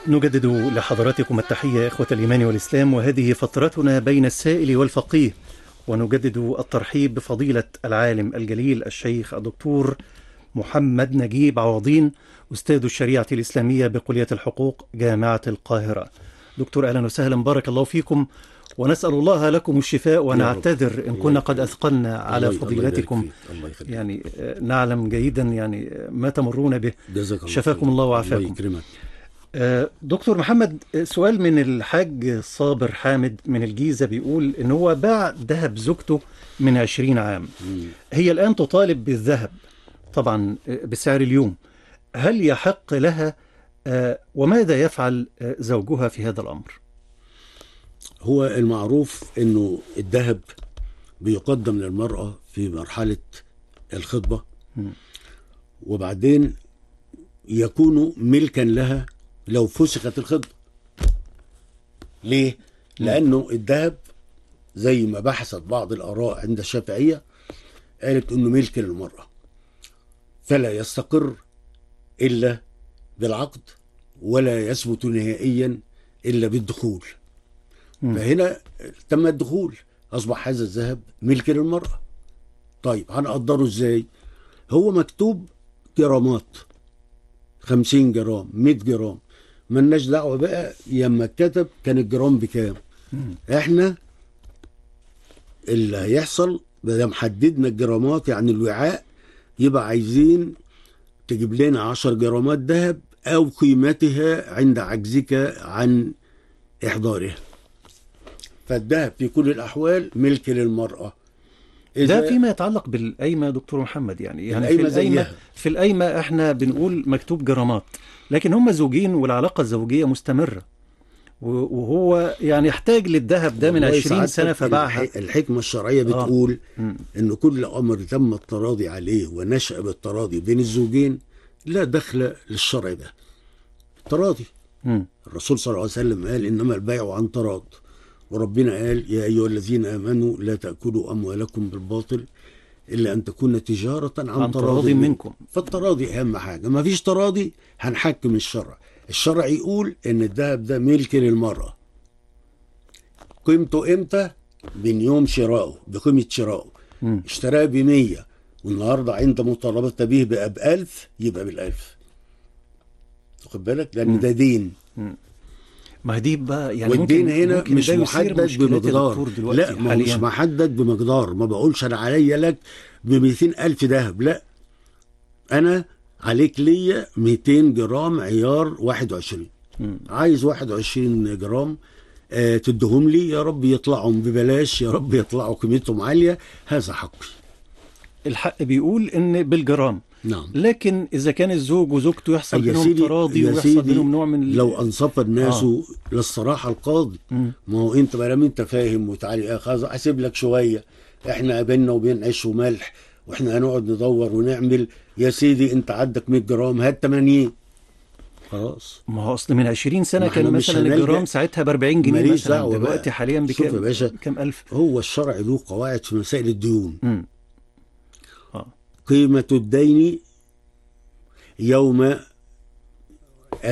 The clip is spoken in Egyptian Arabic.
نجدد لحضراتكم التحية إخوة الإيمان والإسلام وهذه فترتنا بين السائل والفقيه ونجدد الترحيب بفضيلة العالم الجليل الشيخ الدكتور محمد نجيب عوضين أستاذ الشريعة الإسلامية بكلية الحقوق جامعة القاهرة دكتور أهلا وسهلا بارك الله فيكم ونسأل الله لكم الشفاء ونعتذر إن كنا قد أثقلنا على الله- الله يبارك فضيلتكم فيك. الله يخليك يعني آه، نعلم جيدا يعني آه، ما تمرون به جزاك الله شفاكم خير. الله وعافاكم. الله يكرمك آه، دكتور محمد آه، سؤال من الحاج صابر حامد من الجيزة بيقول إن هو باع ذهب زوجته من عشرين عام مم. هي الآن تطالب بالذهب طبعا آه، بسعر اليوم هل يحق لها آه، وماذا يفعل آه، زوجها في هذا الأمر هو المعروف انه الذهب بيقدم للمرأة في مرحلة الخطبة مم. وبعدين يكون ملكا لها لو فسخت الخطبة ليه؟ لأنه الذهب زي ما بحثت بعض الآراء عند الشافعية قالت إنه ملك للمرأة فلا يستقر إلا بالعقد ولا يثبت نهائيا إلا بالدخول مم. فهنا تم الدخول أصبح هذا الذهب ملك للمرأة طيب هنقدره إزاي هو مكتوب جرامات 50 جرام 100 جرام ملناش دعوه بقى لما اتكتب كان الجرام بكام مم. احنا اللي هيحصل ما دام حددنا الجرامات يعني الوعاء يبقى عايزين تجيب لنا 10 جرامات ذهب او قيمتها عند عجزك عن احضارها فالذهب في كل الاحوال ملك للمراه ده فيما يتعلق بالقايمة يا دكتور محمد يعني يعني في القايمة القايمة زيها. في القايمة احنا بنقول مكتوب جرامات لكن هم زوجين والعلاقة الزوجية مستمرة و- وهو يعني يحتاج للذهب ده من والله 20 سعادتك سنة فباعها الح- الحكمه الشرعيه آه. بتقول مم. ان كل امر تم التراضي عليه ونشا بالتراضي بين الزوجين لا دخل للشرع ده تراضي مم. الرسول صلى الله عليه وسلم قال انما البيع عن تراض وربنا قال يا ايها الذين امنوا لا تاكلوا اموالكم بالباطل الا ان تكون تجاره عن, عن تراضي منكم فالتراضي اهم حاجه ما فيش تراضي هنحكم الشرع الشرع يقول ان الذهب ده ملك للمراه قيمته امتى من يوم شرائه بقيمه شرائه مم. اشتراه ب 100 والنهارده عند مطالبه به بقى ب 1000 يبقى بال1000 واخد بالك لان مم. ده دين ما هي دي بقى يعني والدين ممكن هنا ممكن مش ده يثير محدد مشكلات يا بمقدار دكتور دلوقتي لا ما هو مش حاليا. محدد بمقدار ما بقولش انا عليا لك ب 200 الف ذهب لا انا عليك ليا 200 جرام عيار 21 مم. عايز 21 جرام آه تدهم لي يا رب يطلعوا ببلاش يا رب يطلعوا قيمتهم عاليه هذا حقي الحق بيقول ان بالجرام نعم لكن اذا كان الزوج وزوجته يحصل يا بينهم سيدي- تراضي يا ويحصل سيدي بينهم نوع من ال- لو انصف الناس آه. للصراحه القاضي مم. ما هو انت ما دام انت فاهم وتعالي يا خلاص اسيب لك شويه احنا بينا وبين عيش وملح واحنا هنقعد ندور ونعمل يا سيدي انت عندك 100 جرام هات 80 خلاص ما هو اصل من 20 سنه ما احنا كان مش مثلا هنلجأ- الجرام ساعتها ب 40 جنيه ماليش مثلا دعوة دلوقتي بقى. حاليا شوف يا بكام باشا. كام الف هو الشرع له قواعد في مسائل الديون مم. اه قيمة الدين يوم